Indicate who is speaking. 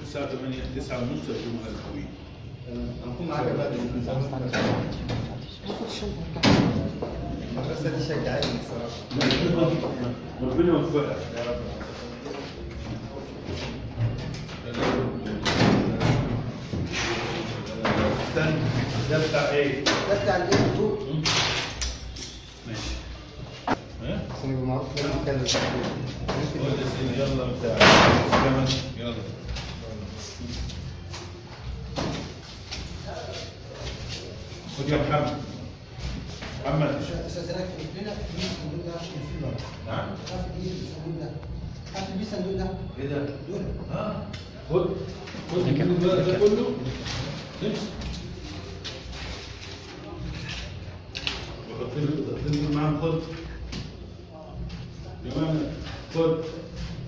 Speaker 1: الساعه 8 9 ونص يكونوا هالقوي
Speaker 2: هنكون معاك بعد المدرسة دي شجعتني الصراحة
Speaker 1: ربنا يوفقك
Speaker 2: يا رب
Speaker 1: استنى ده بتاع ايه؟
Speaker 2: ده بتاع الايه الضوء
Speaker 1: ماشي ها؟
Speaker 2: عشان يبقى معروف مين بيتكلم
Speaker 1: قول يا سيدي يلا بتاع كمان يلا خد يا محمد محمد
Speaker 3: استاذنك في لنا في الصندوق ده عشان في بقى
Speaker 1: نعم
Speaker 3: عارف ايه الصندوق ده عارف ايه الصندوق ده
Speaker 1: ايه ده؟
Speaker 3: دول
Speaker 1: ها خد خد الجنود بقى ده كله امسك وحط له حط له معاهم خد كمان خد